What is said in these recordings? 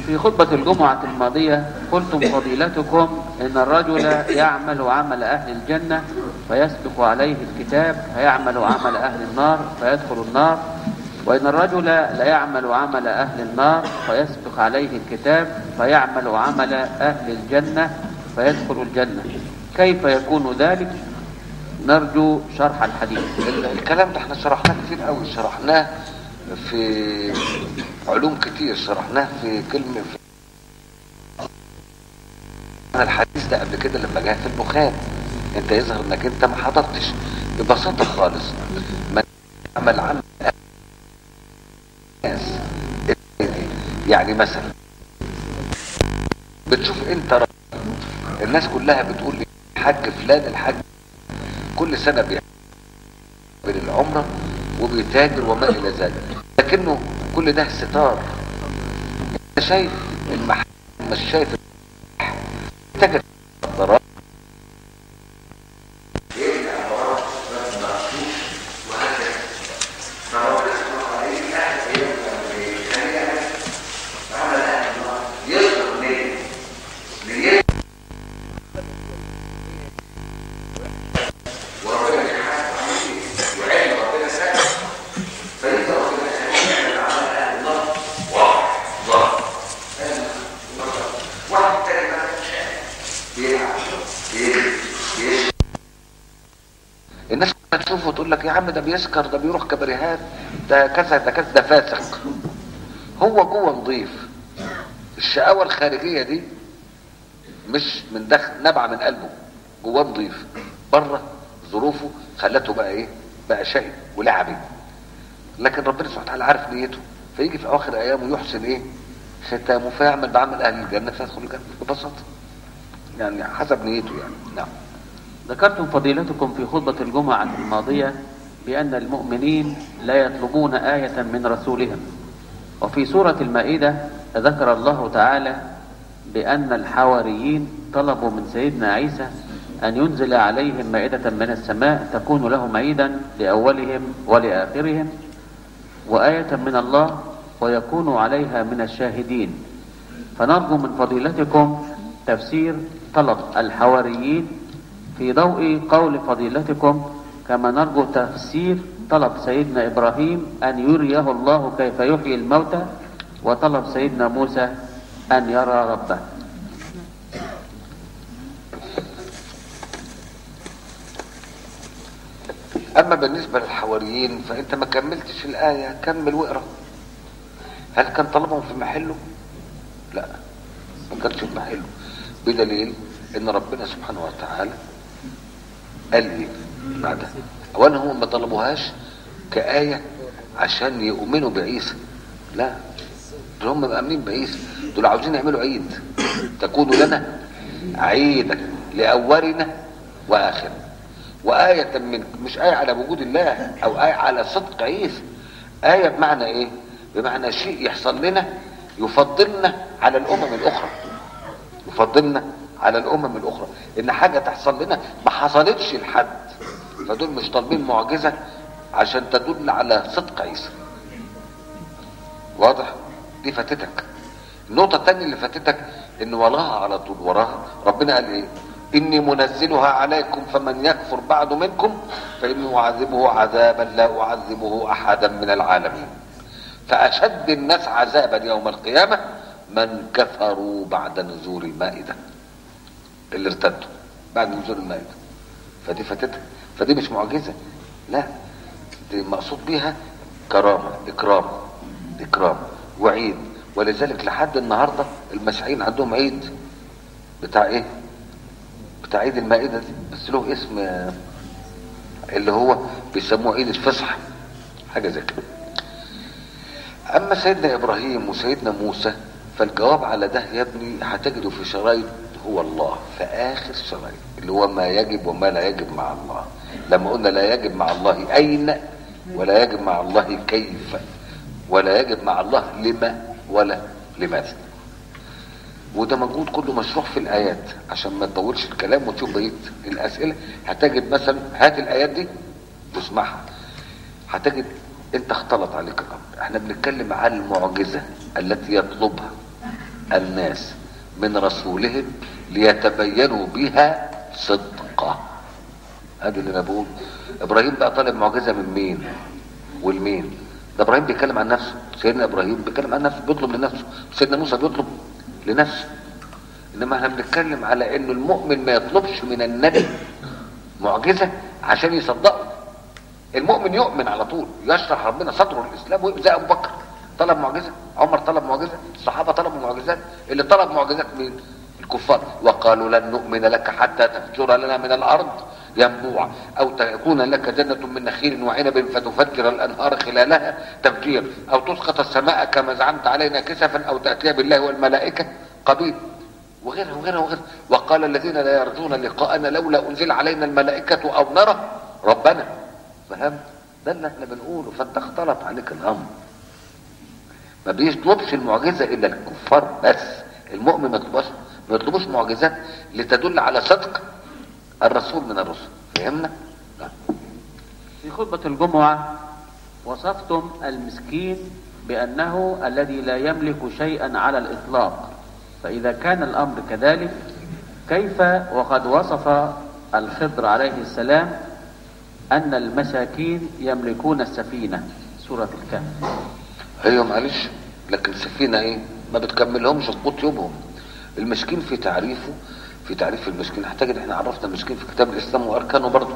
في خطبة الجمعة الماضية قلتم فضيلتكم إن الرجل يعمل عمل أهل الجنة فيسبق عليه الكتاب فيعمل عمل أهل النار فيدخل النار وإن الرجل لا يعمل عمل أهل النار فيسبق عليه الكتاب فيعمل عمل أهل الجنة فيدخل الجنة كيف يكون ذلك نرجو شرح الحديث الكلام ده احنا شرحناه كتير قوي شرحناه في علوم كتير شرحناه في كلمة في أنا الحديث ده قبل كده لما جه في البخاري انت يظهر انك انت ما حضرتش ببساطة خالص من عمل عمل الناس يعني مثلا بتشوف انت راجل الناس كلها بتقول لي الحاج فلان الحاج كل سنة بيعمل العمرة وبيتاجر وما الى ذلك لكنه كل ده ستار انت شايف المحل مش شايف المحل تاجر مخدرات الناس كلها تشوفه وتقول لك يا عم ده بيسكر ده بيروح كباريهات ده كذا ده كذا ده فاسق هو جوه نظيف الشقاوة الخارجية دي مش من داخل نابعة من قلبه جواه نظيف بره ظروفه خلته بقى ايه بقى شقي ولعبي لكن ربنا سبحانه وتعالى عارف نيته فيجي في اواخر ايامه يحسن ايه ختامه فيعمل بعمل اهل الجنه فيدخل الجنه ببساطه يعني حسب نيته يعني نعم ذكرتم فضيلتكم في خطبة الجمعة الماضية بأن المؤمنين لا يطلبون آية من رسولهم وفي سورة المائدة ذكر الله تعالى بأن الحواريين طلبوا من سيدنا عيسى أن ينزل عليهم مائدة من السماء تكون لهم عيدا لأولهم ولآخرهم وآية من الله ويكونوا عليها من الشاهدين فنرجو من فضيلتكم تفسير طلب الحواريين في ضوء قول فضيلتكم كما نرجو تفسير طلب سيدنا إبراهيم أن يريه الله كيف يحيي الموتى وطلب سيدنا موسى أن يرى ربه اما بالنسبة للحواريين فانت ما كملتش الاية كمل واقرا هل كان طلبهم في محله لا ما كانش في محله بدليل ان ربنا سبحانه وتعالى قال ايه بعدها اولا هم ما طلبوهاش كآية عشان يؤمنوا بعيسى لا دول هم مأمنين بعيسى دول عاوزين يعملوا عيد تكون لنا عيدا لأولنا وآخرنا وآية من مش آية على وجود الله أو آية على صدق عيسى آية بمعنى إيه؟ بمعنى شيء يحصل لنا يفضلنا على الأمم الأخرى يفضلنا على الأمم الأخرى إن حاجة تحصل لنا ما حصلتش لحد فدول مش طالبين معجزة عشان تدل على صدق عيسى واضح؟ دي فاتتك النقطة الثانية اللي فاتتك إن وراها على طول وراها ربنا قال إيه؟ إني منزلها عليكم فمن يكفر بعد منكم فإني أعذبه عذابا لا أعذبه أحدا من العالمين فأشد الناس عذابا يوم القيامة من كفروا بعد نزول المائدة اللي ارتدوا بعد نزول المائدة فدي فاتتها فدي مش معجزة لا دي مقصود بيها كرامة إكرام إكرام وعيد ولذلك لحد النهاردة المسيحيين عندهم عيد بتاع ايه بتاع عيد المائدة دي بس له اسم آه، اللي هو بيسموه عيد الفصح حاجة زي كده اما سيدنا ابراهيم وسيدنا موسى فالجواب على ده يا ابني هتجده في شرايط هو الله في اخر شرايط اللي هو ما يجب وما لا يجب مع الله لما قلنا لا يجب مع الله اين ولا يجب مع الله كيف ولا يجب مع الله لما ولا لماذا وده موجود كله مشروح في الايات عشان ما تطولش الكلام وتشوف بقيه الاسئله هتجد مثلا هات الايات دي واسمعها هتجد انت اختلط عليك الامر احنا بنتكلم عن المعجزه التي يطلبها الناس من رسولهم ليتبينوا بها صدقه ادي اللي انا بقول ابراهيم بقى طالب معجزه من مين والمين ده ابراهيم بيتكلم عن نفسه سيدنا ابراهيم بيتكلم عن نفسه بيطلب لنفسه سيدنا موسى بيطلب لنفسه انما احنا بنتكلم على انه المؤمن ما يطلبش من النبي معجزه عشان يصدقه المؤمن يؤمن على طول يشرح ربنا صدره الاسلام زي ابو بكر طلب معجزه عمر طلب معجزه الصحابه طلبوا معجزات اللي طلب معجزات مين الكفار وقالوا لن نؤمن لك حتى تفجر لنا من الارض ينبوع او تكون لك جنة من نخيل وعنب فتفجر الانهار خلالها تفجير او تسقط السماء كما زعمت علينا كسفا او تاتي بالله والملائكه قبيل وغيرها وغيرها وغيرها وقال الذين لا يرجون لقاءنا لولا انزل علينا الملائكه او نرى ربنا فهمت ده اللي احنا بنقوله فانت اختلط عليك الامر ما بيطلبش المعجزه الا الكفار بس المؤمن ما يطلبش ما يطلبوش معجزات لتدل على صدق الرسول من الرسل فهمنا نعم. في خطبة الجمعة وصفتم المسكين بأنه الذي لا يملك شيئا على الإطلاق فإذا كان الأمر كذلك كيف وقد وصف الخضر عليه السلام أن المساكين يملكون السفينة سورة الكهف ايوه معلش لكن السفينه ايه ما بتكملهمش قوت يومهم المسكين في تعريفه في تعريف المسكين احتاج ان احنا عرفنا المسكين في كتاب الاسلام واركانه برضه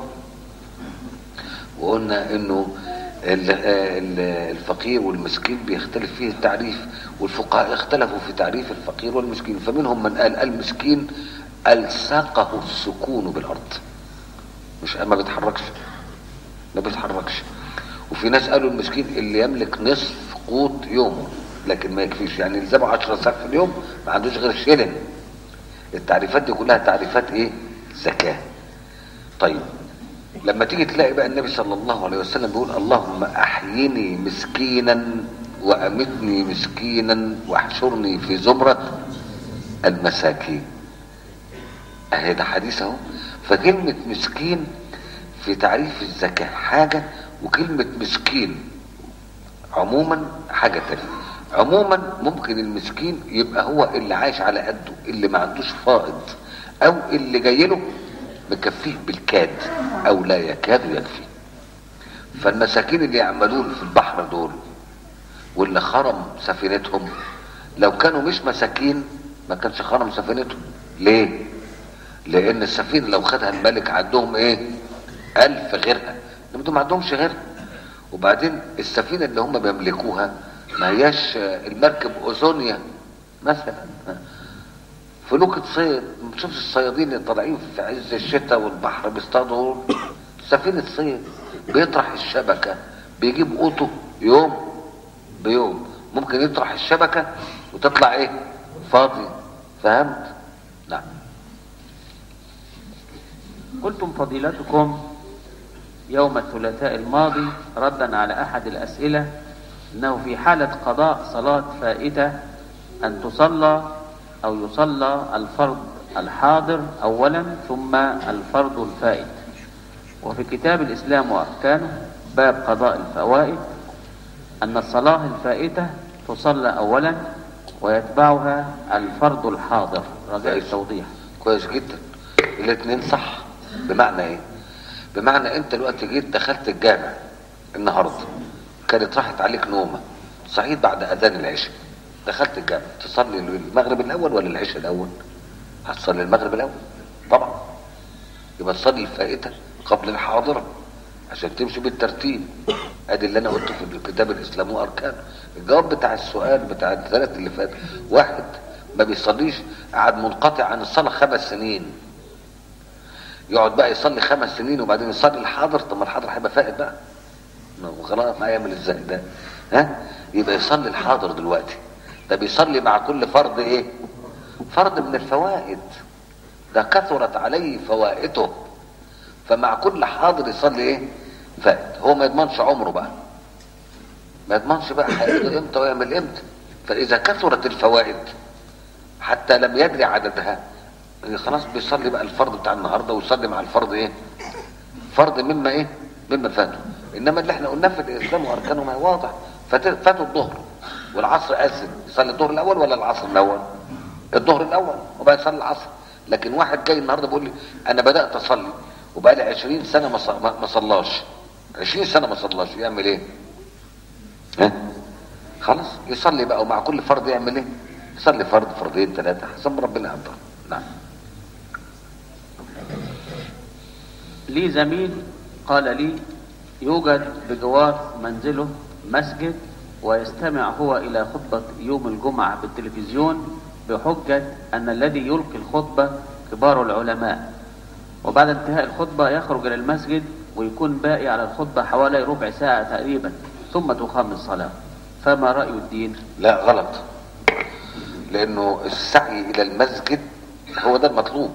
وقلنا انه ال- ال- الفقير والمسكين بيختلف فيه التعريف والفقهاء اختلفوا في تعريف الفقير والمسكين فمنهم من قال المسكين الصقه السكون بالارض مش ما بيتحركش ما بيتحركش وفي ناس قالوا المسكين اللي يملك نصف قوت يومه لكن ما يكفيش يعني يلزمه 10 ساعات في اليوم ما عندوش غير شيلن التعريفات دي كلها تعريفات ايه زكاه طيب لما تيجي تلاقي بقى النبي صلى الله عليه وسلم بيقول اللهم احيني مسكينا وامتني مسكينا واحشرني في زمره المساكين اهي ده حديث اهو فكلمه مسكين في تعريف الزكاه حاجه وكلمه مسكين عموما حاجه تانية عموما ممكن المسكين يبقى هو اللي عايش على قده اللي ما عندوش فائض او اللي جاي له مكفيه بالكاد او لا يكاد يكفي فالمساكين اللي يعملون في البحر دول واللي خرم سفينتهم لو كانوا مش مساكين ما كانش خرم سفينتهم ليه لان السفينه لو خدها الملك عندهم ايه الف غيرها انما دول ما عندهمش غيرها وبعدين السفينه اللي هم بيملكوها ما هياش المركب اوزونيا مثلا فلوكة صيد ما تشوفش الصيادين اللي طالعين في عز الشتاء والبحر بيصطادوا سفينة صيد بيطرح الشبكة بيجيب قوته يوم بيوم ممكن يطرح الشبكة وتطلع ايه فاضي فهمت نعم قلتم فضيلتكم يوم الثلاثاء الماضي ردا على أحد الأسئلة أنه في حالة قضاء صلاة فائتة أن تصلى أو يصلى الفرض الحاضر أولا ثم الفرض الفائت وفي كتاب الإسلام وأركانه باب قضاء الفوائد أن الصلاة الفائتة تصلى أولا ويتبعها الفرض الحاضر رجاء التوضيح كويس جدا الاثنين صح بمعنى ايه بمعنى انت دلوقتي جيت دخلت الجامع النهارده كانت راحت عليك نومه صحيت بعد اذان العشاء دخلت الجامع تصلي المغرب الاول ولا العشاء الاول هتصلي المغرب الاول طبعا يبقى تصلي الفائته قبل الحاضره عشان تمشي بالترتيب ادي اللي انا قلته في الكتاب الاسلام واركانه الجواب بتاع السؤال بتاع الثلاث اللي فات واحد ما بيصليش قعد منقطع عن الصلاه خمس سنين يقعد بقى يصلي خمس سنين وبعدين يصلي الحاضر طب ما الحاضر هيبقى فائت بقى ما هو خلاص ما يعمل ازاي ده ها يبقى يصلي الحاضر دلوقتي ده بيصلي مع كل فرض ايه فرض من الفوائد ده كثرت عليه فوائده فمع كل حاضر يصلي ايه فائت هو ما يضمنش عمره بقى ما يضمنش بقى هيقضي امتى ويعمل امتى فاذا كثرت الفوائد حتى لم يدري عددها خلاص بيصلي بقى الفرض بتاع النهارده ويصلي مع الفرض ايه فرض مما ايه مما فاته انما اللي احنا قلناه في الاسلام واركانه ما هو واضح فات- فاتوا الظهر والعصر اذن يصلي الظهر الاول ولا العصر الاول الظهر الاول وبقى يصلي العصر لكن واحد جاي النهارده بيقول لي انا بدات اصلي وبقى لي 20 سنه ما ص- ما ما صلاش 20 سنه ما صلاش يعمل ايه ها خلاص يصلي بقى ومع كل فرض يعمل ايه يصلي فرض فرضين ثلاثه حسب ما ربنا يقدر نعم لي زميل قال لي يوجد بجوار منزله مسجد ويستمع هو إلى خطبة يوم الجمعة بالتلفزيون بحجة أن الذي يلقي الخطبة كبار العلماء وبعد انتهاء الخطبة يخرج إلى المسجد ويكون باقي على الخطبة حوالي ربع ساعة تقريبا ثم تقام الصلاة فما رأي الدين؟ لا غلط لانه السعي الى المسجد هو ده المطلوب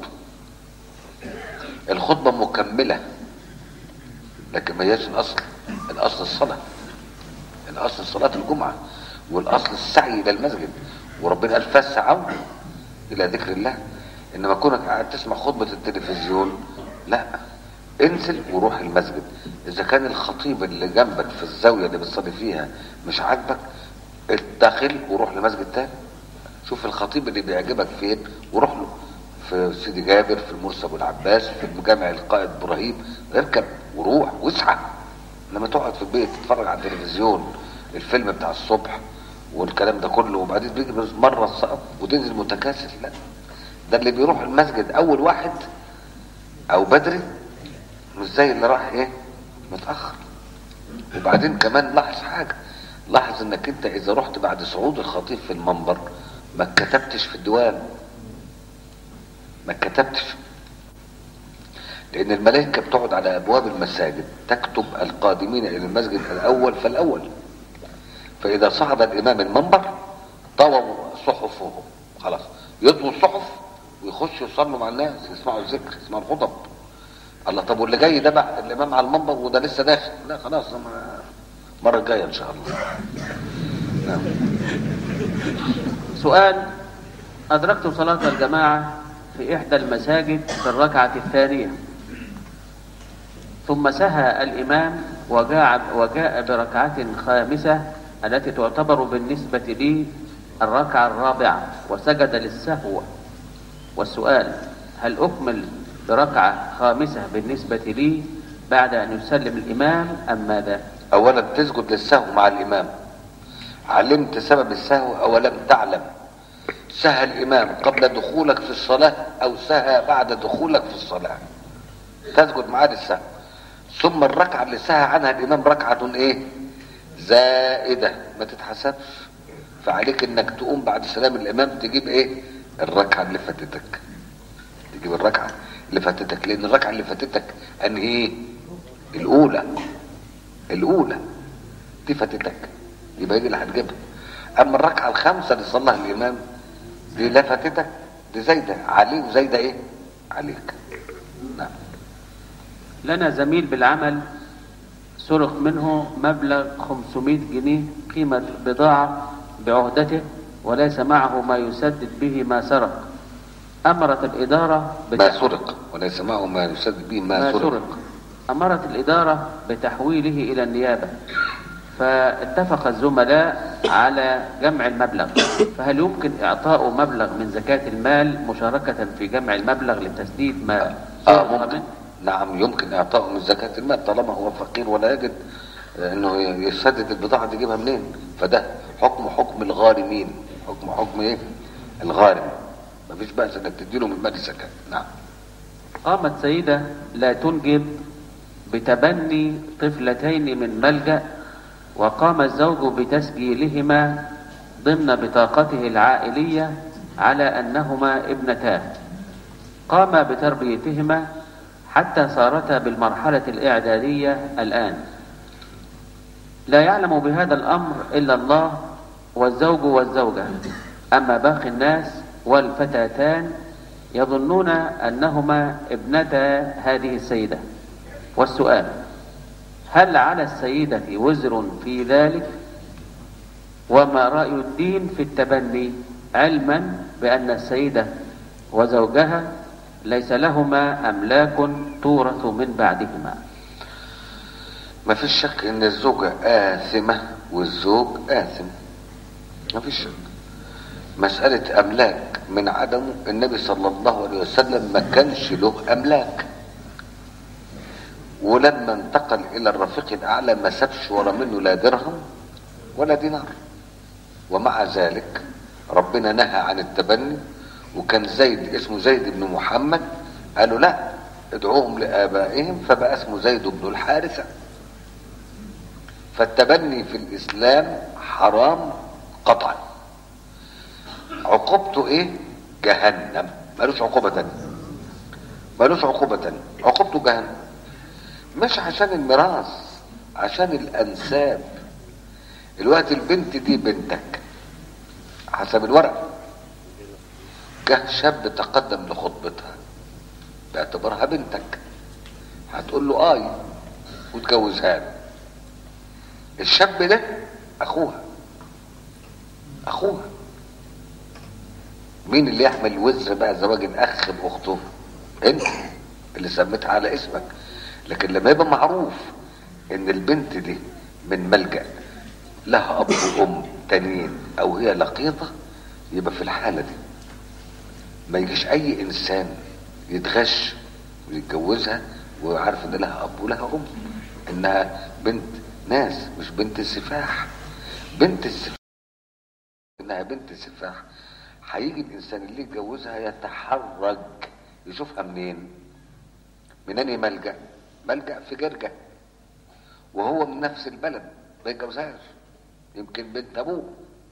الخطبه مكمله لكن ما هياش الاصل الاصل الصلاه الاصل صلاه الجمعه والاصل السعي الى المسجد وربنا قال فاسعوا الى ذكر الله انما كونك قاعد تسمع خطبه التلفزيون لا انزل وروح المسجد اذا كان الخطيب اللي جنبك في الزاويه اللي بتصلي فيها مش عاجبك اتدخل وروح لمسجد تاني شوف الخطيب اللي بيعجبك فين وروح له في سيدي جابر في المرسى ابو العباس في جامع القائد ابراهيم اركب وروح واسعى لما تقعد في البيت تتفرج على التلفزيون الفيلم بتاع الصبح والكلام ده كله وبعدين بيجي مره السقف وتنزل متكاسل لا ده اللي بيروح المسجد اول واحد او بدري مش زي اللي راح ايه متاخر وبعدين كمان لاحظ حاجه لاحظ انك انت اذا رحت بعد صعود الخطيب في المنبر ما كتبتش في الديوان ما كتبتش لان الملائكه بتقعد على ابواب المساجد تكتب القادمين الى المسجد الاول فالاول فاذا صعد الامام المنبر طووا صحفهم خلاص يطووا الصحف ويخشوا يصلوا مع الناس يسمعوا الذكر يسمعوا الخطب الله طب واللي جاي ده بقى الامام على المنبر وده لسه داخل لا خلاص ما- المره الجايه ان شاء الله نعم. سؤال أدركت صلاة الجماعة في إحدى المساجد في الركعة الثانية ثم سهى الإمام وجاء, وجاء بركعة خامسة التي تعتبر بالنسبة لي الركعة الرابعة وسجد للسهو والسؤال هل أكمل بركعة خامسة بالنسبة لي بعد أن يسلم الإمام أم ماذا؟ اولا تسجد للسهو مع الامام علمت سبب السهو او لم تعلم سهى الامام قبل دخولك في الصلاه او سهى بعد دخولك في الصلاه تسجد معاه للسهو ثم الركعه اللي سهى عنها الامام ركعه ايه زائده ما تتحسبش فعليك انك تقوم بعد سلام الامام تجيب ايه الركعه اللي فاتتك تجيب الركعه اللي فاتتك لان الركعه اللي فاتتك انهي الاولى الاولى دي فاتتك يبقى دي اللي هتجيبها اما الركعه الخامسه اللي صلاها الامام دي لا فاتتك دي زايده عليه وزايده ايه عليك نعم لنا زميل بالعمل سرق منه مبلغ 500 جنيه قيمة بضاعة بعهدته وليس معه ما يسدد به ما سرق أمرت الإدارة ما بتح- سرق وليس معه ما يسدد به ما, ما سرق, سرق أمرت الإدارة بتحويله إلى النيابة فاتفق الزملاء على جمع المبلغ فهل يمكن إعطاء مبلغ من زكاة المال مشاركة في جمع المبلغ لتسديد ما اه سرق ممكن منه؟ نعم يمكن اعطائه من زكاه المال طالما هو فقير ولا يجد انه يسدد البضاعه دي يجيبها منين فده حكم حكم الغارمين حكم حكم ايه الغارم مفيش بأس انك تديله من مال الزكاه نعم قامت سيدة لا تنجب بتبني طفلتين من ملجأ وقام الزوج بتسجيلهما ضمن بطاقته العائلية على أنهما ابنتان قام بتربيتهما حتى صارتا بالمرحلة الإعدادية الآن لا يعلم بهذا الأمر إلا الله والزوج والزوجة أما باقي الناس والفتاتان يظنون أنهما ابنتا هذه السيدة والسؤال هل على السيدة وزر في ذلك وما رأي الدين في التبني علما بأن السيدة وزوجها ليس لهما أملاك تورث من بعدهما ما فيش شك ان الزوجة آثمة والزوج آثم ما فيش شك مسألة أملاك من عدمه النبي صلى الله عليه وسلم ما كانش له أملاك ولما انتقل إلى الرفيق الأعلى ما سابش ورا منه لا درهم ولا دينار ومع ذلك ربنا نهى عن التبني وكان زيد اسمه زيد بن محمد قالوا لا ادعوهم لآبائهم فبقى اسمه زيد بن الحارثة فالتبني في الإسلام حرام قطعا عقوبته ايه جهنم ملوش عقوبة تانية ملوش عقوبة تانية عقوبته جهنم مش عشان الميراث عشان الأنساب الوقت البنت دي بنتك حسب الورق جه شاب تقدم لخطبتها باعتبارها بنتك هتقول له اي وتجوزها له الشاب ده اخوها اخوها مين اللي يحمل وزر بقى زواج الاخ باخته انت اللي سميتها على اسمك لكن لما يبقى معروف ان البنت دي من ملجأ لها اب وام تانيين او هي لقيطة يبقى في الحالة دي ما يجيش اي انسان يتغش ويتجوزها وعارف ان لها اب ولها ام انها بنت ناس مش بنت سفاح بنت السفاح انها بنت سفاح هيجي الانسان اللي يتجوزها يتحرج يشوفها منين من انهي ملجأ ملجأ في جرجة وهو من نفس البلد ما يتجوزهاش يمكن بنت ابوه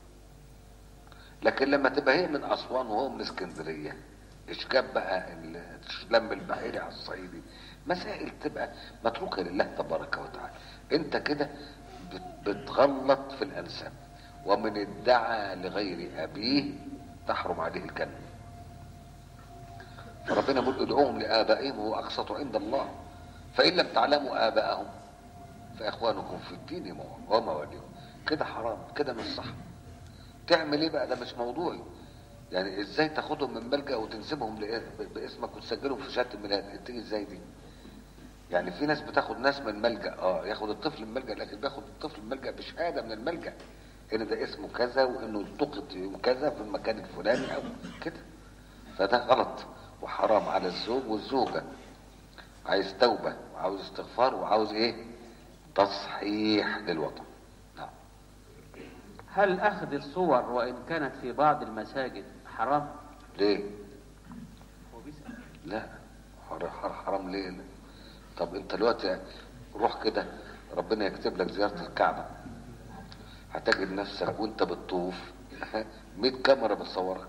لكن لما تبقى هي من اسوان وهو من اسكندريه ايش جاب بقى الشلم البحيري على الصعيدي مسائل تبقى متروكه لله تبارك وتعالى انت كده بت- بتغلط في الانساب ومن ادعى لغير ابيه تحرم عليه الجنه فربنا بيقول ادعوهم لابائهم هو اقسط عند الله فان لم تعلموا اباءهم فاخوانكم في الدين ومواليهم كده حرام كده مش صح تعمل ايه بقى ده مش موضوعي يعني ازاي تاخدهم من ملجأ وتنسبهم لإيه- باسمك وتسجلهم في شهاده الميلاد تيجي ازاي دي يعني في ناس بتاخد ناس من ملجأ اه ياخد الطفل من ملجأ لكن بياخد الطفل من ملجأ بشهاده من الملجأ ان ده اسمه كذا وانه التقط يوم كذا في المكان الفلاني او كده فده غلط وحرام على الزوج والزوجه عايز توبه وعاوز استغفار وعاوز ايه تصحيح للوطن نعم هل أخذ الصور وإن كانت في بعض المساجد حرام؟ ليه هو بيسأل. لا حر- حر- حرام ليه لا. طب انت دلوقتي روح كده ربنا يكتب لك زيارة الكعبة هتجد نفسك وانت بتطوف 100 كاميرا بتصورك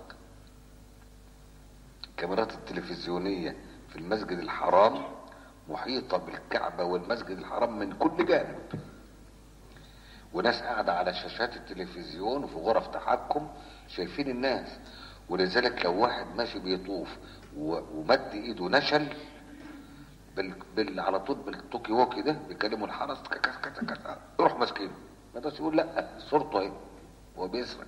الكاميرات التلفزيونية في المسجد الحرام محيطة بالكعبة والمسجد الحرام من كل جانب وناس قاعدة على شاشات التلفزيون وفي غرف تحكم شايفين الناس ولذلك لو واحد ماشي بيطوف و- ومد ايده نشل بال... بال... على طول بالتوكي ووكي ده بيكلموا الحرس كك- كك- كك- كك- يروح ماسكينه ما يقدرش يقول لا صورته اهي هو بيسرق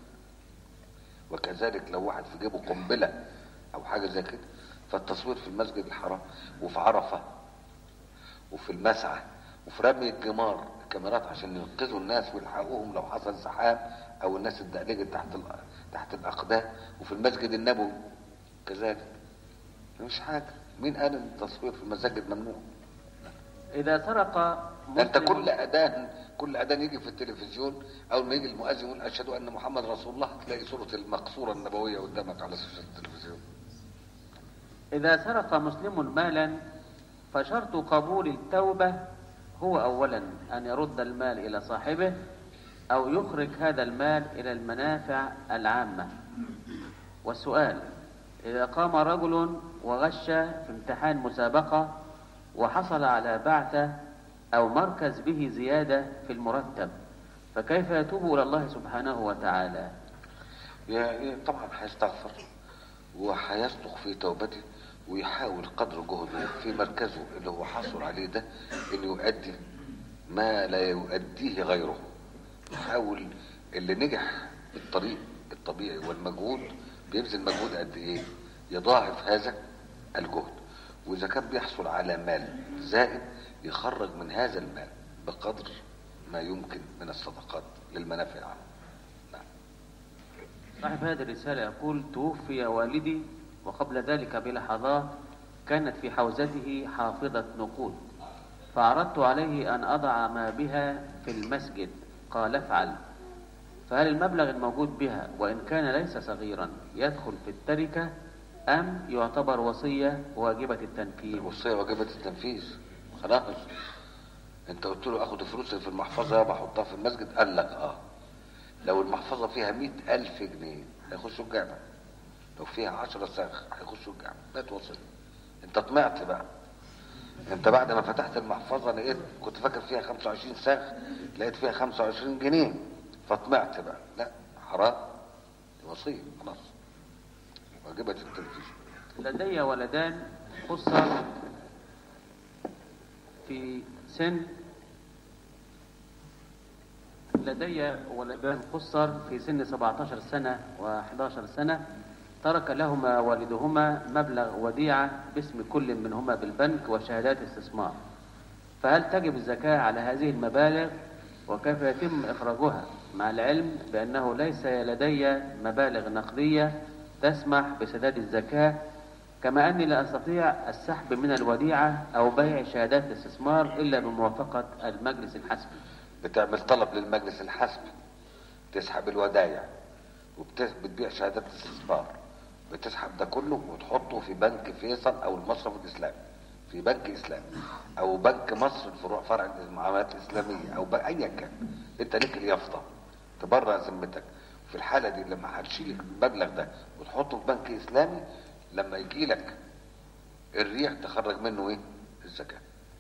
وكذلك لو واحد في جيبه قنبله او حاجه زي كده فالتصوير في المسجد الحرام وفي عرفه وفي المسعى وفي رمي الجمار الكاميرات عشان ينقذوا الناس ويلحقوهم لو حصل زحام او الناس اتدقلجت تحت ال... تحت الاقدام وفي المسجد النبوي كذلك مش حاجه مين قال ان التصوير في المساجد ممنوع إذا سرق ده انت مسلم- كل اذان كل اذان يجي في التلفزيون اول ما يجي المؤذن يقول اشهد ان محمد رسول الله تلاقي صوره المقصوره النبويه قدامك على شاشه التلفزيون إذا سرق مسلم مالا فشرط قبول التوبة هو أولا أن يرد المال إلى صاحبه أو يخرج هذا المال إلى المنافع العامة والسؤال إذا قام رجل وغش في امتحان مسابقة وحصل على بعثة أو مركز به زيادة في المرتب فكيف يتوب إلى الله سبحانه وتعالى يا- يا- طبعا هيستغفر وهيصدق في توبته ويحاول قدر جهده في مركزه اللي هو حصل عليه ده انه يؤدي ما لا يؤديه غيره يحاول اللي نجح بالطريق الطبيعي والمجهود بيبذل مجهود قد ايه يضاعف هذا الجهد واذا كان بيحصل على مال زائد يخرج من هذا المال بقدر ما يمكن من الصدقات للمنافع العامه نعم صاحب هذه الرسالة يقول توفي والدي وقبل ذلك بلحظات كانت في حوزته حافظة نقود فعرضت عليه أن أضع ما بها في المسجد قال افعل فهل المبلغ الموجود بها وإن كان ليس صغيرا يدخل في التركة أم يعتبر وصية واجبة التنفيذ الوصية واجبة التنفيذ خلاص انت قلت له اخد فلوس في المحفظة بحطها في المسجد قال لك اه لو المحفظة فيها مئة ألف جنيه هيخشوا الجامع لو فيها عشرة ساخ هيخشوا الجامع بقت وصية انت طمعت بقى انت بعد ما فتحت المحفظة لقيت كنت فاكر فيها 25 ساخ لقيت فيها 25 جنيه فطمعت بقى لا حرام دي وصية خلاص واجبة التنفيذ لدي ولدان خصر في سن لدي ولدان خصر في سن 17 سنة و11 سنة ترك لهما والدهما مبلغ وديعة باسم كل منهما بالبنك وشهادات استثمار فهل تجب الزكاة على هذه المبالغ وكيف يتم إخراجها مع العلم بأنه ليس لدي مبالغ نقدية تسمح بسداد الزكاة كما أني لا أستطيع السحب من الوديعة أو بيع شهادات الاستثمار إلا بموافقة المجلس الحسبي بتعمل طلب للمجلس الحسبي تسحب الودايع وبتبيع شهادات استثمار بتسحب ده كله وتحطه في بنك فيصل او المصرف الاسلامي في بنك اسلامي او بنك مصر الفروع فرع المعاملات الاسلاميه او بقى ايا كان انت ليك اليافطه تبرع ذمتك في الحاله دي لما هتشيل المبلغ ده وتحطه في بنك اسلامي لما يجي لك الريح تخرج منه ايه الزكاه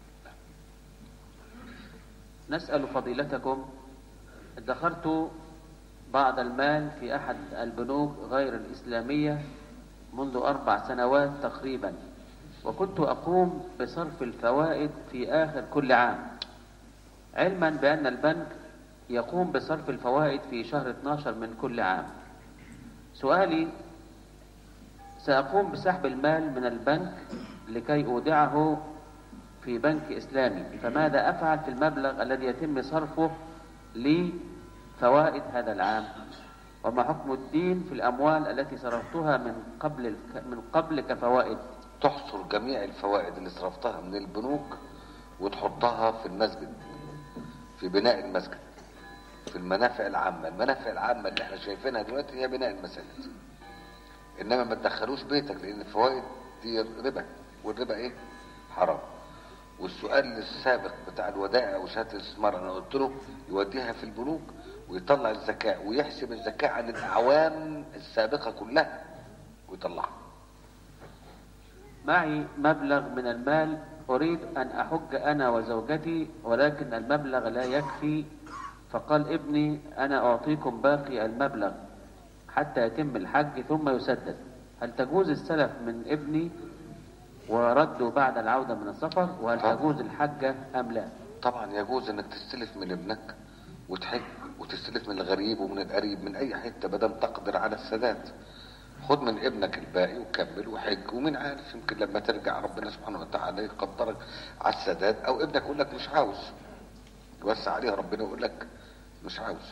نسأل فضيلتكم ادخرت بعض المال في أحد البنوك غير الإسلامية منذ أربع سنوات تقريبا وكنت أقوم بصرف الفوائد في آخر كل عام علما بأن البنك يقوم بصرف الفوائد في شهر 12 من كل عام سؤالي سأقوم بسحب المال من البنك لكي أودعه في بنك إسلامي فماذا أفعل في المبلغ الذي يتم صرفه لفوائد هذا العام وما حكم الدين في الأموال التي صرفتها من قبل من قبل كفوائد تحصر جميع الفوائد اللي صرفتها من البنوك وتحطها في المسجد في بناء المسجد في المنافع العامة المنافع العامة اللي احنا شايفينها دلوقتي هي بناء المساجد انما ما تدخلوش بيتك لان الفوائد دي ربا والربا ايه حرام والسؤال السابق بتاع الودائع وشهاده الاستثمار انا قلت له يوديها في البنوك ويطلع الزكاه ويحسب الزكاه عن الاعوام السابقه كلها ويطلعها معي مبلغ من المال أريد أن أحج أنا وزوجتي ولكن المبلغ لا يكفي فقال ابني أنا أعطيكم باقي المبلغ حتى يتم الحج ثم يسدد هل تجوز السلف من ابني ورده بعد العودة من السفر وهل طبعا. تجوز الحجة أم لا طبعا يجوز انك تستلف من ابنك وتحج وتستلف من الغريب ومن القريب من اي حته بدل تقدر على السداد خد من ابنك الباقي وكمل وحج ومين عارف يمكن لما ترجع ربنا سبحانه وتعالى يقدرك على السداد او ابنك يقول لك مش عاوز يوسع عليه ربنا يقول لك مش عاوز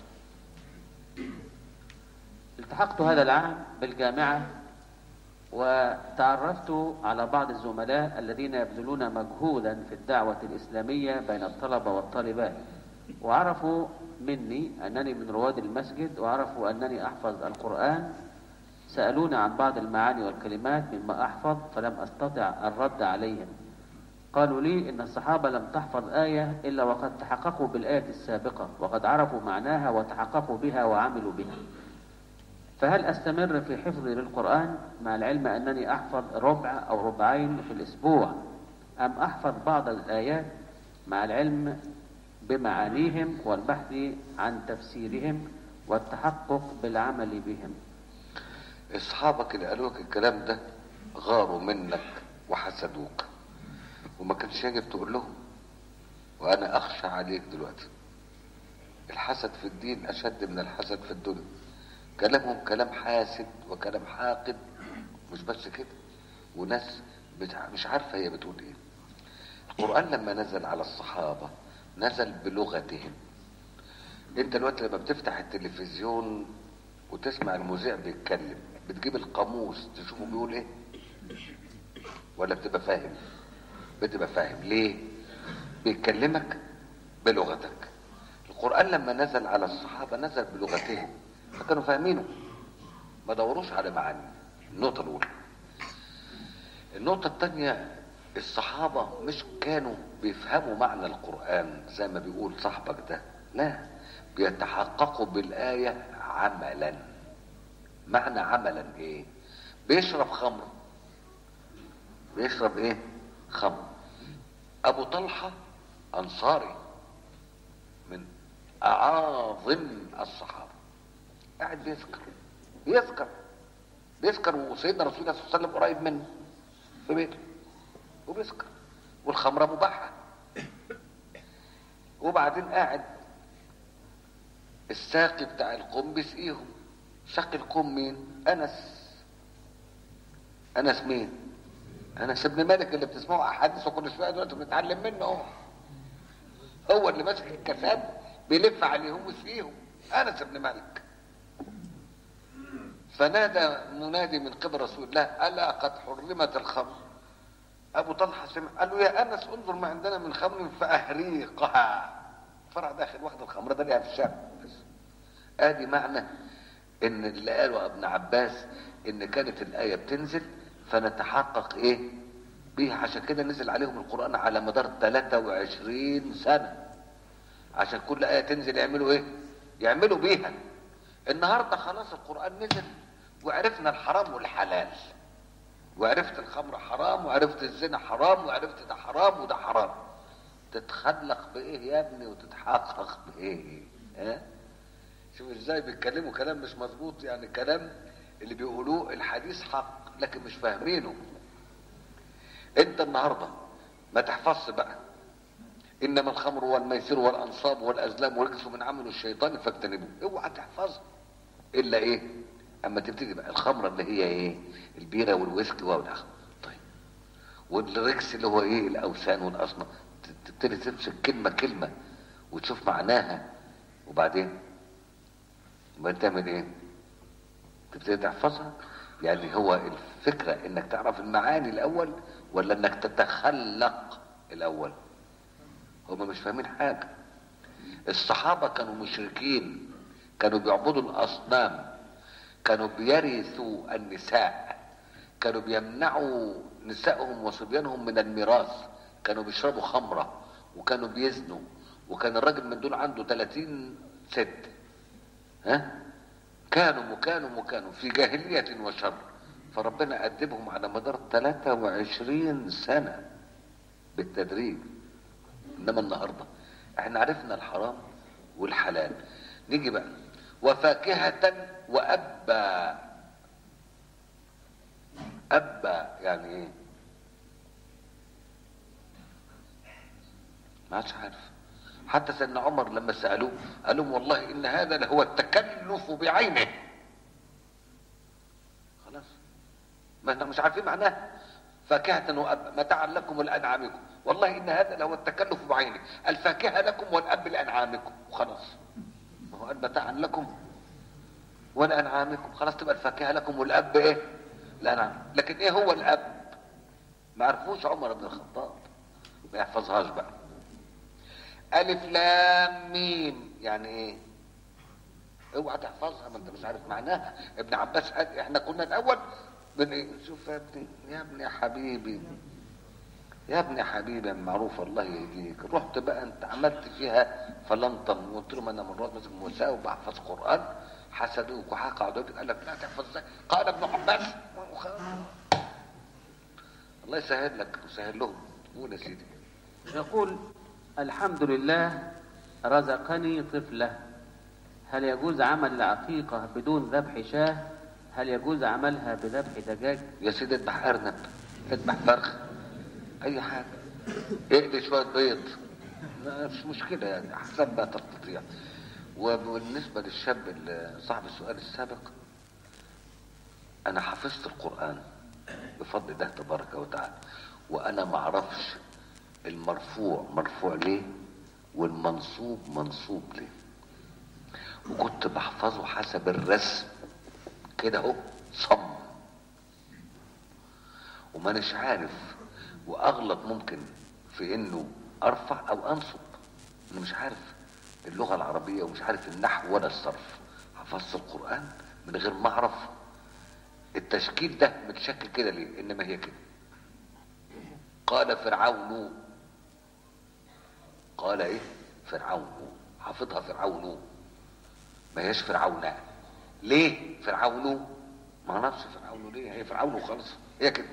التحقت هذا العام بالجامعة وتعرفت على بعض الزملاء الذين يبذلون مجهودا في الدعوة الإسلامية بين الطلبة والطالبات وعرفوا مني أنني من رواد المسجد وعرفوا أنني أحفظ القرآن سألوني عن بعض المعاني والكلمات مما أحفظ فلم أستطع الرد عليهم قالوا لي إن الصحابة لم تحفظ آية إلا وقد تحققوا بالآية السابقة وقد عرفوا معناها وتحققوا بها وعملوا بها فهل أستمر في حفظي للقرآن مع العلم أنني أحفظ ربع أو ربعين في الأسبوع أم أحفظ بعض الآيات مع العلم بمعانيهم والبحث عن تفسيرهم والتحقق بالعمل بهم اصحابك اللي قالوا لك الكلام ده غاروا منك وحسدوك وما كانش يجب تقول لهم وانا اخشى عليك دلوقتي الحسد في الدين اشد من الحسد في الدنيا كلامهم كلام حاسد وكلام حاقد مش بس كده وناس بتع... مش عارفه هي بتقول ايه القران لما نزل على الصحابه نزل بلغتهم انت دلوقتي لما بتفتح التلفزيون وتسمع المذيع بيتكلم بتجيب القاموس تشوفه بيقول ايه ولا بتبقى فاهم بتبقى فاهم ليه بيكلمك بلغتك القرآن لما نزل على الصحابة نزل بلغتهم فكانوا فاهمينه ما دوروش على معاني النقطة الأولى النقطة الثانية الصحابة مش كانوا بيفهموا معنى القرآن زي ما بيقول صاحبك ده لا بيتحققوا بالآية عملا معنى عملا ايه بيشرب خمر بيشرب ايه خمر ابو طلحة انصاري من اعاظم الصحابة قاعد بيسكر بيسكر بيسكر وسيدنا رسول الله صلى الله عليه وسلم قريب منه في بيته وبيسكر والخمرة مباحة وبعدين قاعد الساقي بتاع القوم بيسقيهم ساقي القوم مين انس انس مين انس ابن مالك اللي بتسمعوا احاديث وكل شويه دلوقتي بنتعلم منه اهو هو اللي ماسك الكاسات بيلف عليهم ويسقيهم انس ابن مالك فنادى منادي من قبل رسول الله الا قد حرمت الخمر ابو طلحه سمع قال له يا انس انظر ما عندنا من خمر فاهريقها فرع داخل واخد الخمر ده ليها في الشارع بس ادي معنى ان اللي قاله ابن عباس ان كانت الايه بتنزل فنتحقق ايه بيها عشان كده نزل عليهم القران على مدار 23 سنه عشان كل ايه تنزل يعملوا ايه يعملوا بيها النهارده خلاص القران نزل وعرفنا الحرام والحلال وعرفت الخمر حرام وعرفت الزنا حرام وعرفت ده حرام وده حرام تتخلق بايه يا ابني وتتحقق بايه ها شوف ازاي بيتكلموا كلام مش مظبوط يعني كلام اللي بيقولوه الحديث حق لكن مش فاهمينه انت النهارده ما تحفظش بقى انما الخمر والميسر والانصاب والازلام والرجس من عمل الشيطان فاجتنبوه اوعى تحفظها الا ايه اما تبتدي بقى الخمره اللي هي ايه البيره والويسكي والاخر طيب والرجس اللي هو ايه الاوثان والاصنام تبتدي تمسك كلمه كلمه وتشوف معناها وبعدين وبعدين تعمل ايه تبتدي تحفظها يعني هو الفكرة انك تعرف المعاني الاول ولا انك تتخلق الاول هما مش فاهمين حاجة الصحابة كانوا مشركين كانوا بيعبدوا الاصنام كانوا بيرثوا النساء كانوا بيمنعوا نسائهم وصبيانهم من الميراث كانوا بيشربوا خمرة وكانوا بيزنوا وكان الراجل من دول عنده 30 ست ها كانوا وكانوا وكانوا في جاهلية وشر فربنا أدبهم على مدار 23 سنة بالتدريج إنما النهاردة احنا عرفنا الحرام والحلال نيجي بقى وفاكهة وأبا أبا يعني ايه ما عادش عارف حتى سيدنا عمر لما سألوه قال لهم والله إن هذا لهو التكلف بعينه خلاص ما احنا مش عارفين معناه فاكهة وأب متاعا لكم ولأنعامكم والله إن هذا لهو التكلف بعينه الفاكهة لكم والأب لأنعامكم وخلاص ما هو قال متاعا لكم ولأنعامكم خلاص تبقى الفاكهة لكم والأب إيه لأنعام لكن إيه هو الأب ما عرفوش عمر بن الخطاب ما يحفظهاش بقى ألف لام ميم يعني إيه اوعى تحفظها ما انت مش عارف معناها ابن عباس قال احنا كنا الاول بن إيه؟ شوف يا ابني يا ابني يا حبيبي يا ابني يا حبيبي معروف الله يهديك رحت بقى انت عملت فيها فلنطم وقلت لهم انا مرات مثلا موسى وبحفظ قران حسدوك وحقعوا عليك قال لك لا تحفظ ازاي قال ابن عباس الله يسهل لك ويسهل لهم قول يا سيدي يقول الحمد لله رزقني طفلة هل يجوز عمل العقيقة بدون ذبح شاه هل يجوز عملها بذبح دجاج يا سيدي اذبح ارنب اذبح فرخ اي حاجه اقلي شويه بيض ما مش مشكله يعني حسب ما تستطيع وبالنسبه للشاب اللي صاحب السؤال السابق انا حفظت القران بفضل الله تبارك وتعالى وانا ما اعرفش المرفوع مرفوع ليه والمنصوب منصوب ليه وكنت بحفظه حسب الرسم كده اهو صم ومانيش عارف واغلط ممكن في انه ارفع او انصب انا مش عارف اللغه العربيه ومش عارف النحو ولا الصرف حفظت القران من غير ما اعرف التشكيل ده متشكل كده ليه انما هي كده قال فرعون قال ايه فرعون حافظها فرعون ما هيش فرعون ليه فرعون ما نفس فرعون ليه هي فرعون وخلص هي كده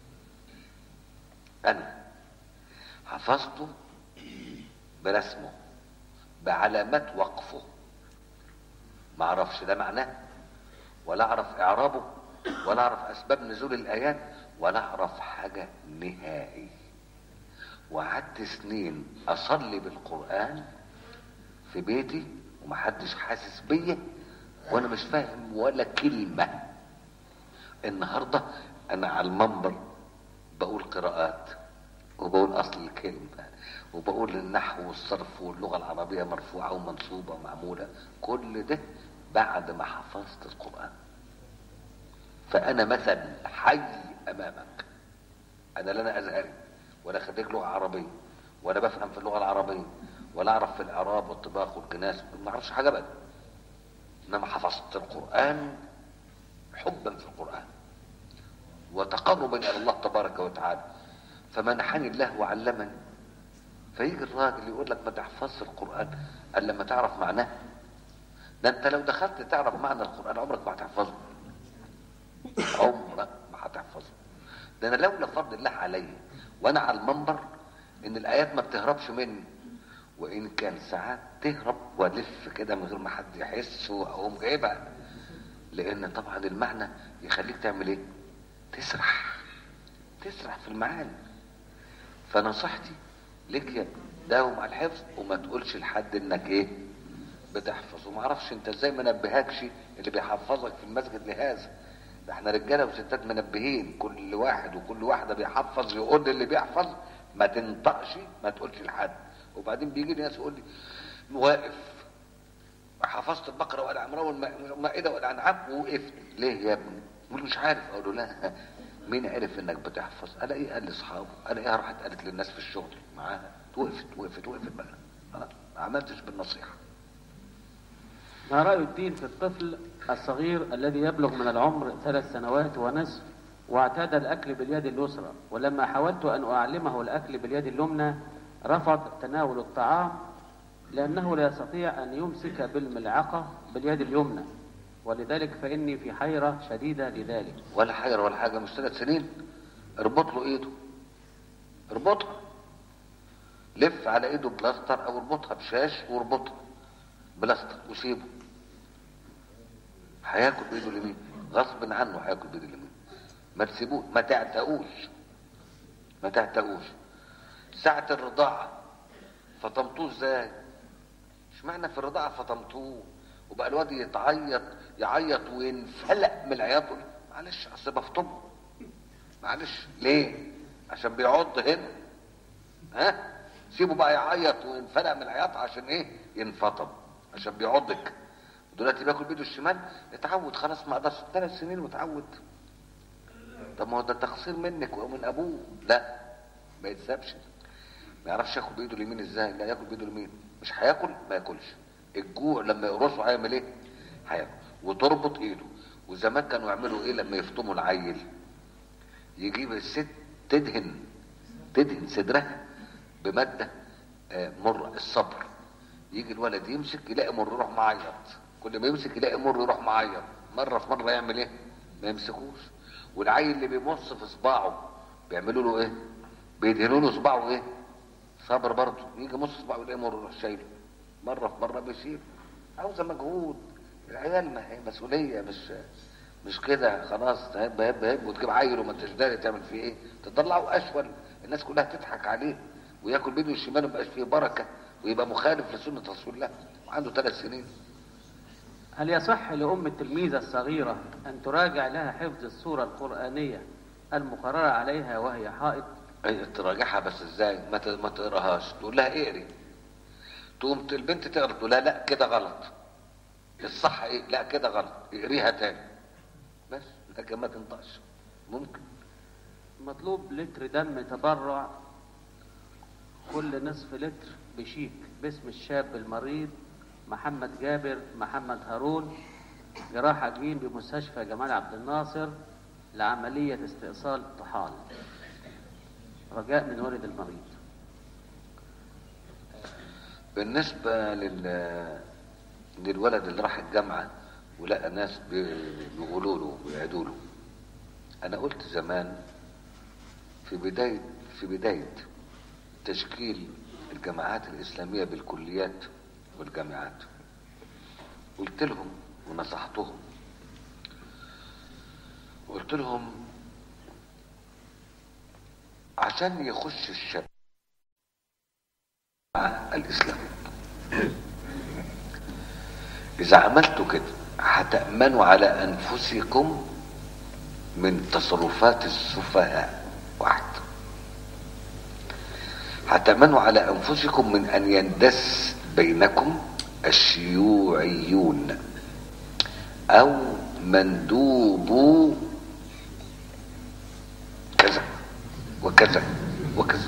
انا حفظته برسمه بعلامات وقفه ما اعرفش ده معناه ولا اعرف اعرابه ولا اعرف اسباب نزول الايات ولا اعرف حاجه نهائي وقعدت سنين اصلي بالقران في بيتي ومحدش حاسس بيا وانا مش فاهم ولا كلمه النهارده انا على المنبر بقول قراءات وبقول اصل الكلمه وبقول النحو والصرف واللغه العربيه مرفوعه ومنصوبه ومعموله كل ده بعد ما حفظت القران فانا مثل حي امامك انا لا انا ازهري ولا خريج لغه عربيه ولا بفهم في اللغه العربيه ولا اعرف في الاعراب والطباخ والجناس ما اعرفش حاجه ابدا انما حفظت القران حبا في القران وتقربا الى الله تبارك وتعالى فمنحني الله وعلمني فيجي الراجل يقول لك ما تحفظش القران الا لما تعرف معناه ده انت لو دخلت تعرف معنى القران عمرك ما هتحفظه عمرك ما هتحفظه ده انا لولا فضل الله علي وانا على المنبر ان الايات ما بتهربش مني وان كان ساعات تهرب والف كده من غير ما حد يحس واقوم جايبها لان طبعا المعنى يخليك تعمل ايه تسرح تسرح في المعاني فنصيحتي لك يا ابني داوم على الحفظ وما تقولش لحد انك ايه بتحفظ وما اعرفش انت ازاي ما نبهكش اللي بيحفظك في المسجد لهذا ده احنا رجاله وستات منبهين كل واحد وكل واحده بيحفظ يقول للي بيحفظ ما تنطقش ما تقولش لحد وبعدين بيجي لي ناس يقول لي واقف حفظت البقره وال عمران والمائده والانعام ووقفت ليه يا ابني؟ يقول مش عارف اقول له لا مين عرف انك بتحفظ؟ الاقيه قال لاصحابه الاقيها راحت قالت للناس في الشغل معاها وقفت وقفت وقفت بقى أنا ما عملتش بالنصيحه ما رأي الدين في الطفل الصغير الذي يبلغ من العمر ثلاث سنوات ونصف واعتاد الأكل باليد اليسرى ولما حاولت أن أعلمه الأكل باليد اليمنى رفض تناول الطعام لأنه لا يستطيع أن يمسك بالملعقة باليد اليمنى ولذلك فإني في حيرة شديدة لذلك ولا حاجه ولا حاجه مش ثلاث سنين اربط له ايده اربطها لف على ايده بلاستر او اربطها بشاش واربطها بلاستر وسيبه هياكل بايده اليمين غصب عنه هياكل بايده اليمين ما تسيبوه ما تعتقوش ما تعتقوش ساعة الرضاعة فطمتوه ازاي اشمعنى في الرضاعة فطمتوه وبقى الواد يتعيط يعيط وينفلق من العياط معلش اصل بفطمه معلش ليه عشان بيعض هنا ها سيبه بقى يعيط وينفلق من العياط عشان ايه ينفطم عشان بيعضك دلوقتي بياكل بايده الشمال اتعود خلاص ما اقدرش ثلاث سنين واتعود طب ما هو ده تقصير منك ومن ابوه لا ما يتسابش ما يعرفش ياكل بايده اليمين ازاي لا ياكل بايده اليمين مش هياكل ما ياكلش الجوع لما يقرصه هيعمل ايه هياكل وتربط ايده وزمان كانوا يعملوا ايه لما يفطموا العيل يجيب الست تدهن تدهن صدرها بماده آه، مر الصبر يجي الولد يمسك يلاقي مر يروح معيط كل ما يمسك يلاقي مر يروح معيط مره في مره يعمل ايه ما يمسكوش والعيل اللي بيمص في صباعه بيعملوا له ايه بيدهنوا له صباعه ايه صبر برضه يجي يمص صباعه يلاقي مر يروح شايله مره في مره بيشيل عاوزه مجهود العيال ما هي مسؤوليه مش مش كده خلاص هب هب هب وتجيب عيل وما انتش داري تعمل فيه ايه تطلعه اشول الناس كلها تضحك عليه وياكل بيده الشمال ومبقاش فيه بركه ويبقى مخالف لسنه رسول الله وعنده ثلاث سنين هل يصح لأم التلميذة الصغيرة أن تراجع لها حفظ السورة القرآنية المقررة عليها وهي حائض أي تراجعها بس ازاي ما ت- ما تقراهاش تقول لها اقري تقوم ت- البنت تقرا تقول لها لا كده غلط الصح ايه لا كده غلط اقريها تاني بس لكن ما تنطقش ممكن مطلوب لتر دم تبرع كل نصف لتر بشيك باسم الشاب المريض محمد جابر محمد هارون جراحة جين بمستشفى جمال عبد الناصر لعملية استئصال طحال رجاء من والد المريض بالنسبة لل للولد اللي راح الجامعة ولقى ناس بي- بيقولوا له ويعدوا له أنا قلت زمان في بداية في بداية تشكيل الجامعات الإسلامية بالكليات والجامعات قلت لهم ونصحتهم قلت لهم عشان يخش الشاب الإسلام إذا عملتوا كده هتأمنوا على أنفسكم من تصرفات السفهاء واحد هتأمنوا على أنفسكم من أن يندس بينكم الشيوعيون أو مندوب كذا وكذا وكذا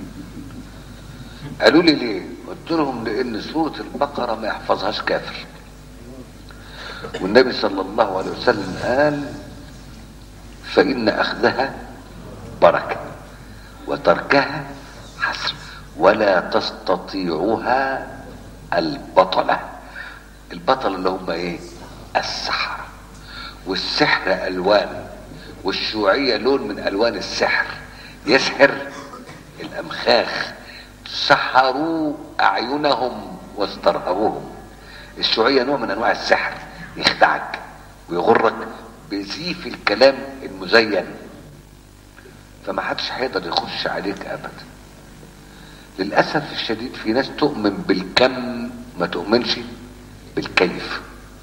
قالوا لي ليه قلت لهم لان سورة البقرة ما يحفظهاش كافر والنبي صلى الله عليه وسلم قال فإن أخذها بركة وتركها حسر ولا تستطيعها البطلة البطل اللي هم ايه السحرة والسحر ألوان والشيوعية لون من ألوان السحر يسحر الأمخاخ سحروا أعينهم واسترهبوهم الشيوعية نوع من أنواع السحر يخدعك ويغرك بزيف الكلام المزين فما حدش هيقدر يخش عليك أبدا للأسف الشديد في ناس تؤمن بالكم ما تؤمنش بالكيف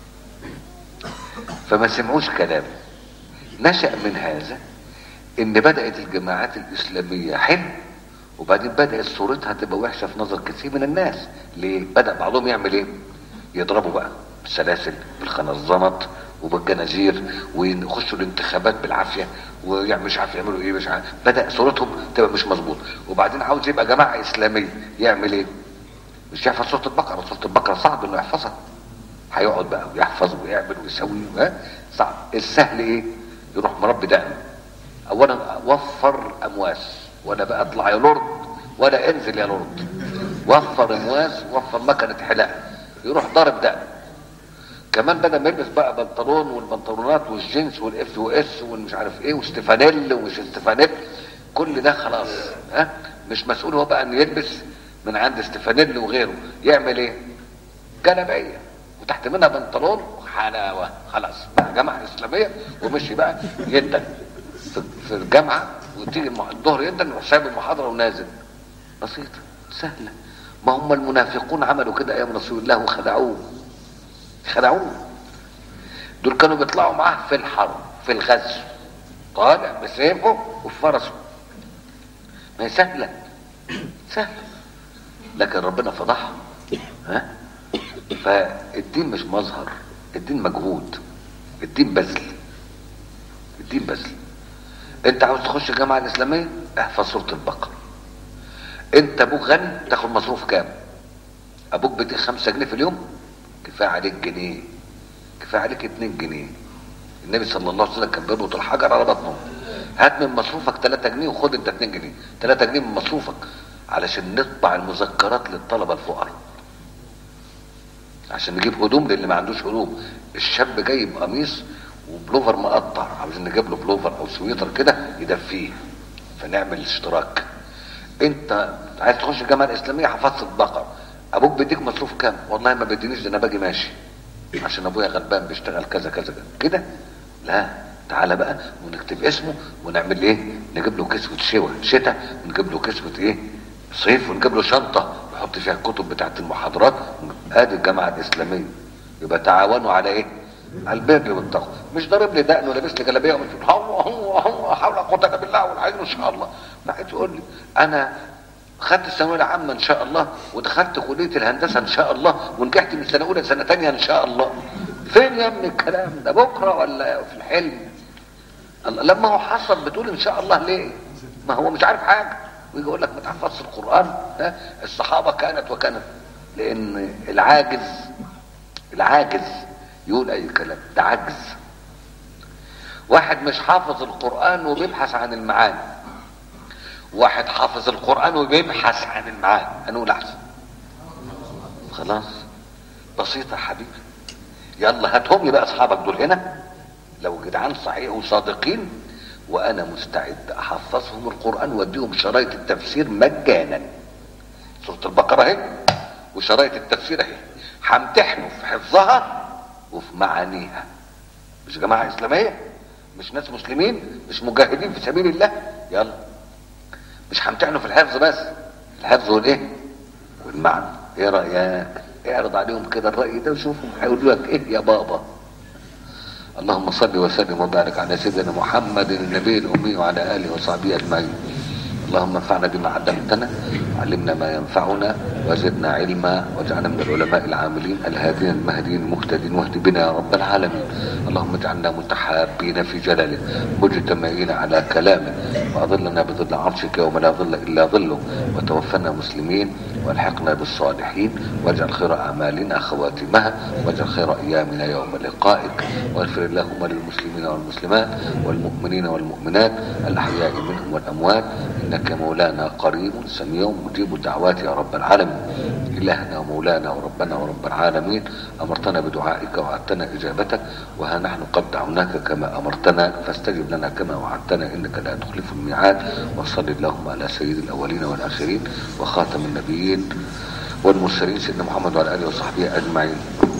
فما سمعوش كلام نشأ من هذا ان بدأت الجماعات الاسلامية حلو وبعدين بدأت صورتها تبقى وحشة في نظر كثير من الناس ليه بدأ بعضهم يعمل ايه يضربوا بقى بالسلاسل بالخنظمط وبالجنازير ويخشوا الانتخابات بالعافية ويعمل مش عارف يعملوا ايه مش عارف بدأ صورتهم تبقى مش مظبوط وبعدين عاوز يبقى جماعة اسلامية يعمل ايه مش يحفظ سورة البقرة سورة البقرة صعب انه يحفظها هيقعد بقى ويحفظ ويعمل ويسوي ها صعب السهل ايه يروح مربي دقنه اولا وفر امواس ولا بقى اطلع يا لورد ولا انزل يا لورد وفر امواس وفر مكنه حلاقه يروح ضارب دقن كمان بدل ما يلبس بقى بنطلون والبنطلونات والجينز والاف او اس والمش عارف ايه واستفانيل ومش استفانيل كل ده خلاص ها مش مسؤول هو بقى انه يلبس من عند استفانيل وغيره يعمل ايه جلابيه وتحت منها بنطلون حلاوه خلاص بقى جامعه اسلاميه ومشي بقى يدن في, في الجامعه وتيجي المح- الظهر يدن يروح سايب المحاضره ونازل بسيطه سهله ما هم المنافقون عملوا كده ايام رسول الله وخدعوه خدعوه دول كانوا بيطلعوا معاه في الحرب في الغزو طالع بسيفه وفرسه ما هي سهله سهله لكن ربنا فضحهم ها فالدين مش مظهر الدين مجهود الدين بذل الدين بذل انت عاوز تخش الجامعه الاسلاميه احفظ سوره البقره انت ابوك غني تاخد مصروف كام ابوك بيديك خمسة جنيه في اليوم كفايه عليك جنيه كفايه عليك اتنين جنيه النبي صلى الله عليه وسلم كان بيربط الحجر على بطنه هات من مصروفك 3 جنيه وخد انت 2 جنيه 3 جنيه من مصروفك علشان نطبع المذكرات للطلبه الفقراء عشان نجيب هدوم للي ما عندوش هدوم الشاب جايب قميص وبلوفر مقطع عاوزين نجيب له بلوفر او سويتر كده يدفيه فنعمل اشتراك انت عايز تخش الجامعه الاسلاميه حفظت البقره ابوك بيديك مصروف كام والله ما بيدينيش ده انا باجي ماشي عشان ابويا غلبان بيشتغل كذا كذا كذا كده لا تعالى بقى ونكتب اسمه ونعمل ايه نجيب له كسوه شوا شتاء ونجيب له كسوه ايه صيف ونجيب له شنطه نحط فيها الكتب بتاعت المحاضرات ادي الجامعه الاسلاميه يبقى تعاونوا على ايه على البر والتقوى مش ضارب لي دقن ولابس لي جلابيه ومش هو هو هو حول قوه الا بالله والعين ان شاء الله لا تقول لي انا خدت الثانويه العامه ان شاء الله ودخلت كليه الهندسه ان شاء الله ونجحت من سنه اولى لسنه ثانيه ان شاء الله فين يا ابني الكلام ده بكره ولا في الحلم الله لما هو حصل بتقول ان شاء الله ليه ما هو مش عارف حاجه ويجي يقول لك ما تحفظش القران ها الصحابه كانت وكانت لان العاجز العاجز يقول اي كلام ده عجز واحد مش حافظ القران وبيبحث عن المعاني واحد حافظ القران وبيبحث عن المعاني هنقول احسن خلاص بسيطه يا حبيبي يلا هاتهم لي بقى اصحابك دول هنا لو جدعان صحيح وصادقين وانا مستعد احفظهم القران واديهم شرايط التفسير مجانا سوره البقره اهي وشرايط التفسير اهي همتحنوا في حفظها وفي معانيها مش جماعه اسلاميه مش ناس مسلمين مش مجاهدين في سبيل الله يلا مش همتحنوا في الحفظ بس الحفظ والايه والمعنى ايه رايك اعرض عليهم كده الراي ده وشوفهم هيقولوا لك ايه يا بابا اللهم صل وسلم وبارك على سيدنا محمد النبي الامي وعلى اله وصحبه اجمعين اللهم انفعنا بما علمتنا علمنا ما ينفعنا وزدنا علما واجعلنا من العلماء العاملين الهادين المهديين المهتدين واهد بنا يا رب العالمين اللهم اجعلنا متحابين في جلالك مجتمعين على كلامك واظلنا بظل عرشك يوم لا ظل الا ظله وتوفنا مسلمين والحقنا بالصالحين واجعل خير اعمالنا خواتمها واجعل خير ايامنا يوم لقائك واغفر اللهم للمسلمين والمسلمات والمؤمنين والمؤمنات الاحياء منهم والاموات انك مولانا قريب سميع مجيب الدعوات يا رب العالمين الهنا ومولانا وربنا ورب العالمين امرتنا بدعائك وعدتنا اجابتك وها نحن قد دعوناك كما امرتنا فاستجب لنا كما وعدتنا انك لا تخلف الميعاد وصل اللهم على سيد الاولين والاخرين وخاتم النبيين والمرسلين سيدنا محمد وعلى اله وصحبه اجمعين